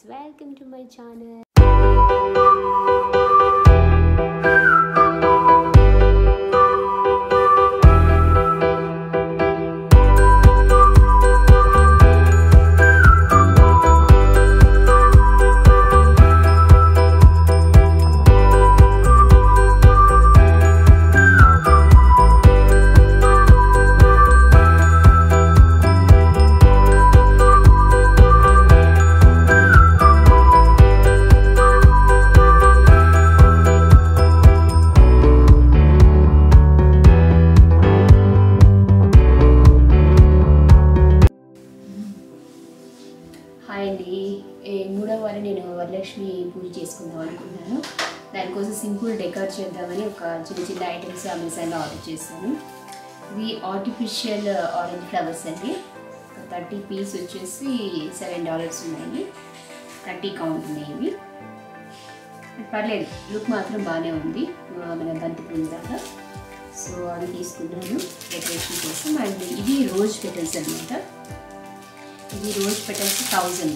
friends welcome to my channel hi అండి ఈ మూడవ వారం నేను వరలక్ష్మి పూజ చేసుకుందాం అనుకున్నాను దానికోసం సింపుల్ డెకర్ చేద్దామని ఒక చిన్న చిన్న ఐటమ్స్ అమెజాన్లో ఆర్డర్ చేశాను ఇది ఆర్టిఫిషియల్ ఆరెంజ్ ఫ్లవర్స్ అండి ఒక థర్టీ పీస్ వచ్చేసి సెవెన్ డాలర్స్ ఉన్నాయి థర్టీ కౌంట్ ఉన్నాయి ఇవి పర్లేదు లుక్ మాత్రం బాగానే ఉంది ఆ, మన బంతి పూల దాకా సో అవి తీసుకున్నాను డెకరేషన్ కోసం అండ్ ఇది రోజ్ పెటల్స్ అనమాట ఇది రోజ్ పెటల్స్ థౌజండ్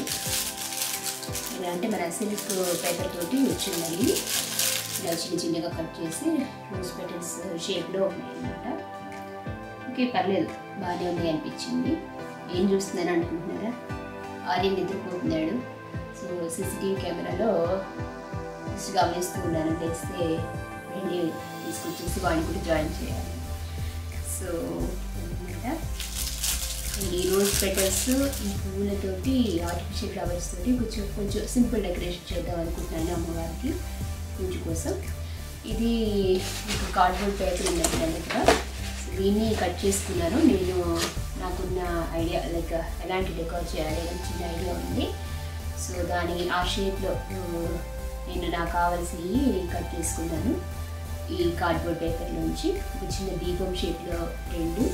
ఇలా అంటే మన సిల్క్ పేపర్ తోటి వచ్చిందండి ఇలా చిన్న చిన్నగా కట్ చేసి రోజ్ పెటల్స్ షేప్లో ఉన్నాయి అనమాట ఓకే పర్లేదు బాగానే ఉంది అనిపించింది ఏం చూస్తున్నాను అనుకుంటున్నారా ఆర్యన్ నిద్రపోతున్నాడు సో సీసీటీవీ కెమెరాలో జస్ట్ గమనిస్తూ ఉన్నాను తెలిస్తే వెళ్ళి తీసుకొచ్చేసి వాడిని కూడా జాయిన్ చేయాలి సో అనమాట ఈ రోజ్ పెటల్స్ ఈ పువ్వులతోటి ఆర్టిఫిషియల్ ఫ్లవర్స్ తోటి కొంచెం కొంచెం సింపుల్ డెకరేషన్ చేద్దాం అనుకుంటున్నాను అమ్మవారికి పూజ కోసం ఇది ఒక కార్డ్బోర్డ్ పేపర్ ఉందండి నా దగ్గర సో దీన్ని కట్ చేసుకున్నాను నేను నాకున్న ఐడియా లైక్ ఎలాంటి డెకోర్ చేయాలి అని చిన్న ఐడియా ఉంది సో దాని ఆ షేప్లో నేను నాకు కావాల్సినవి కట్ చేసుకున్నాను ఈ కార్డ్బోర్డ్ పేపర్ నుంచి ఒక చిన్న దీపం షేప్లో రెండు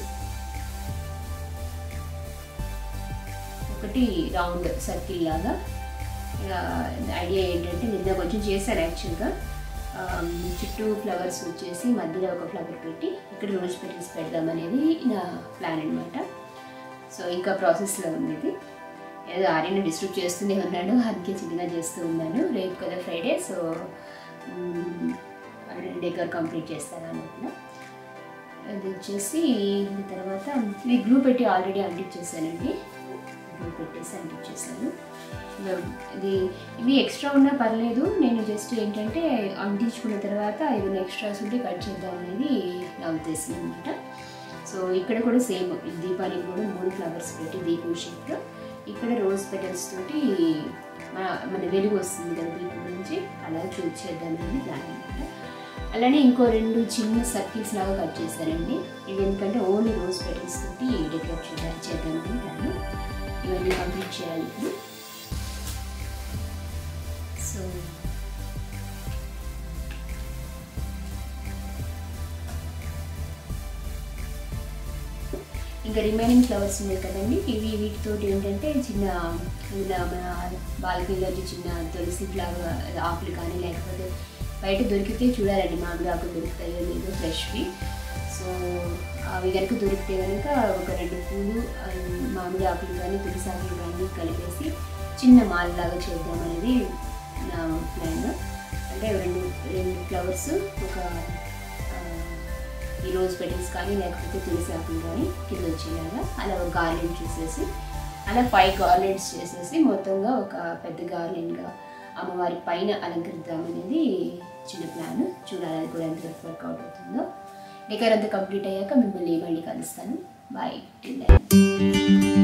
ఒకటి రౌండ్ సర్కిల్ లాగా ఇక ఐడియా ఏంటంటే నిన్న కొంచెం చేశాను యాక్చువల్గా ఆ, చుట్టూ ఫ్లవర్స్ వచ్చేసి మధ్యలో ఒక ఫ్లవర్ పెట్టి ఇక్కడ రోజ్ పెటల్స్ పెడదాం అనేది నా ప్లాన్ అనమాట సో ఇంకా ప్రాసెస్లో ఉంది ఇది ఏదో ఆర్యను డిస్ట్రిబ్యూట్ చేస్తూనే ఉన్నాను అందుకే చిన్నగా చేస్తూ ఉన్నాను రేపు కదా ఫ్రైడే సో డెకర్ కంప్లీట్ చేస్తాను అనుకున్నా అది వచ్చేసి దీని తర్వాత ఇది గ్లూ పెట్టి ఆల్రెడీ అంటించేసానండి గ్లూ పెట్టేసి అంటించేసాను ఇక ఇది ఇవి ఎక్స్ట్రా ఉన్నా పర్లేదు నేను జస్ట్ ఏంటంటే అంటించుకున్న తర్వాత ఏదైనా ఎక్స్ట్రాస్ ఉంటే కట్ చేద్దాం అనేది నా ఉద్దేశం అనమాట సో ఇక్కడ కూడా సేమ్ దీపానికి కూడా మూడు ఫ్లవర్స్ పెట్టి దీపం షేప్లో ఇక్కడ రోజ్ పెటల్స్ తోటి మన మన వెలుగు వస్తుంది కదా దీపం నుంచి అలా చూస్ చేద్దాం అనేది ప్లాన్ అనమాట అలానే ఇంకో రెండు చిన్న సర్కిల్స్ లాగా కట్ చేశానండి ఇది ఎందుకంటే ఓన్లీ రోజ్ పెటల్స్ తోటి డెకరేట్ చేద్దాం చేద్దాం అనుకుంటాను ఇవన్నీ కంప్లీట్ చేయాలి ఇప్పుడు సో ఇంకా రిమైనింగ్ ఫ్లవర్స్ ఉన్నాయి కదండి ఇవి వీటితోటి ఏంటంటే చిన్న ఇలా మన బాల్కనీలో చిన్న తులసి ఫ్లవర్ ఆకులు కానీ లేకపోతే బయట దొరికితే చూడాలండి మామిడి ఆకులు దొరుకుతాయో లేదో ఫ్రెష్వి సో అవి కనుక దొరికితే కనుక ఒక రెండు పూలు ఆ, మామిడి ఆకులు కానీ తులసి ఆకులు కానీ కలిపేసి చిన్న మాల లాగా చేద్దాం అనేది నా ప్లాన్ అంటే రెండు రెండు ఫ్లవర్స్ ఒక ఆ, ఈ రోజ్ పెటల్స్ కానీ లేకపోతే తులసి ఆకులు కానీ కింద వచ్చేలాగా అలా ఒక గార్లెండ్ చేసేసి అలా ఫైవ్ గార్లెండ్స్ చేసేసి మొత్తంగా ఒక పెద్ద గార్లెండ్గా అమ్మవారి పైన అలంకరిద్దాం అనేది చిన్న ప్లాన్ చూడాలి అది కూడా ఎంతవరకు వర్కౌట్ అవుతుందో డెకర్ అంతా కంప్లీట్ అయ్యాక మిమ్మల్ని మళ్ళీ కలుస్తాను బాయ్ టిల్ దెన్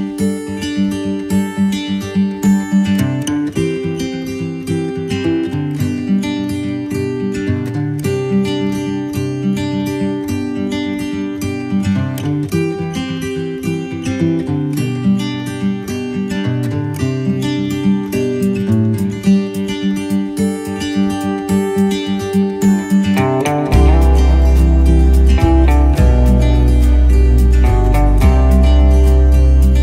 Thank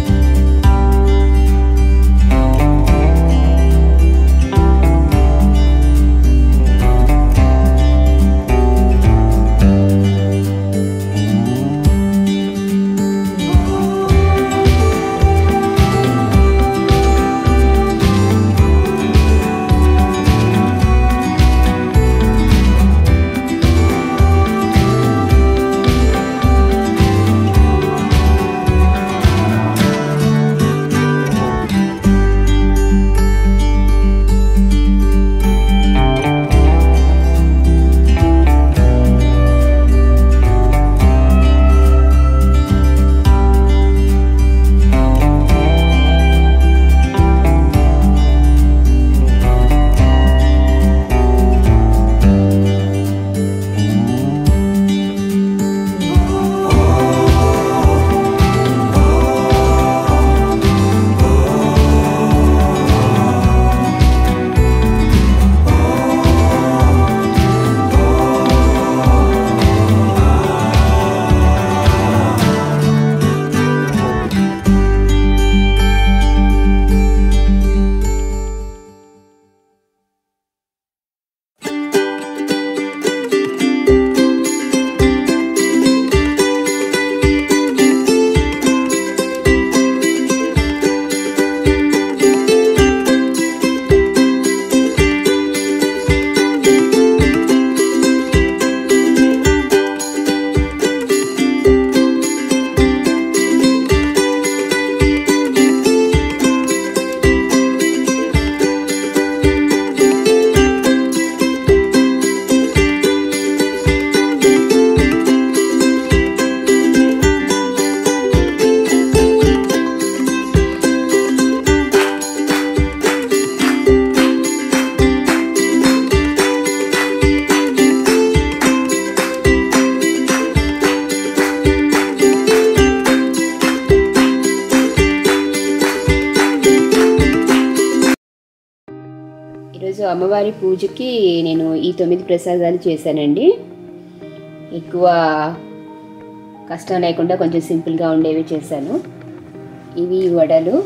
ఈరోజు అమ్మవారి పూజకి నేను ఈ తొమ్మిది ప్రసాదాలు చేశానండి ఎక్కువ కష్టం లేకుండా కొంచెం సింపుల్గా ఉండేవి చేశాను ఇవి వడలు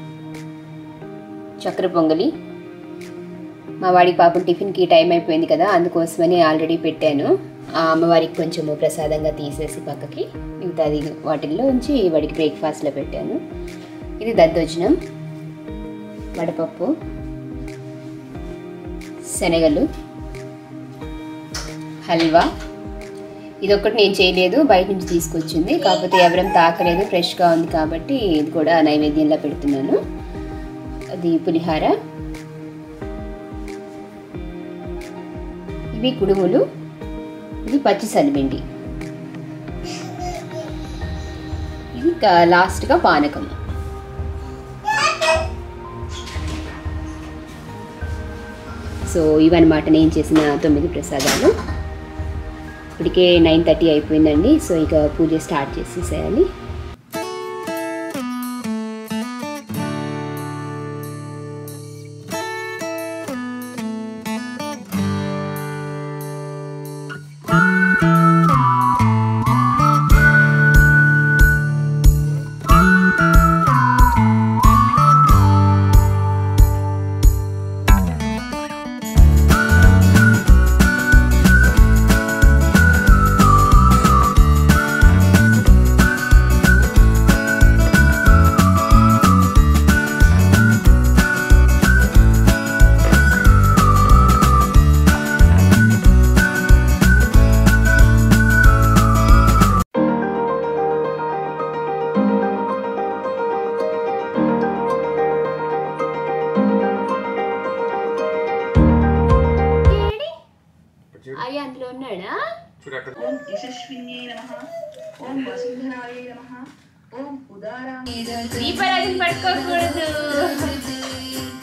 చక్కెర పొంగలి మా వాడికి పాపం టిఫిన్కి టైం అయిపోయింది కదా అందుకోసమని ఆల్రెడీ పెట్టాను ఆ అమ్మవారికి కొంచెము ప్రసాదంగా తీసేసి పక్కకి మిగతాది వాటిల్లో ఉంచి వాడికి బ్రేక్ఫాస్ట్లో పెట్టాను ఇది దద్దోజనం వడపప్పు శనగలు హల్వా ఇదొక్కటి నేను చేయలేదు బయట నుంచి తీసుకొచ్చింది కాకపోతే ఎవరేం తాకలేదు ఫ్రెష్గా ఉంది కాబట్టి ఇది కూడా నైవేద్యంలో పెడుతున్నాను అది పులిహార ఇవి కుడుములు ఇది పచ్చి సలిపిండి ఇది క- లాస్ట్గా పానకం సో ఇవన్నమాట నేను చేసిన తొమ్మిది ప్రసాదాలు ఇప్పటికే నైన్ థర్టీ అయిపోయిందండి సో ఇక పూజ స్టార్ట్ చేసేసేయాలి అయ్యి అందులో ఉన్నాడా చూడు అక్కడ ఓం యశస్విన్యై నమ ఓం వసుంధరాయ నమ ఓం ఉదారాయ దీపారాధన పడుకోకూడదు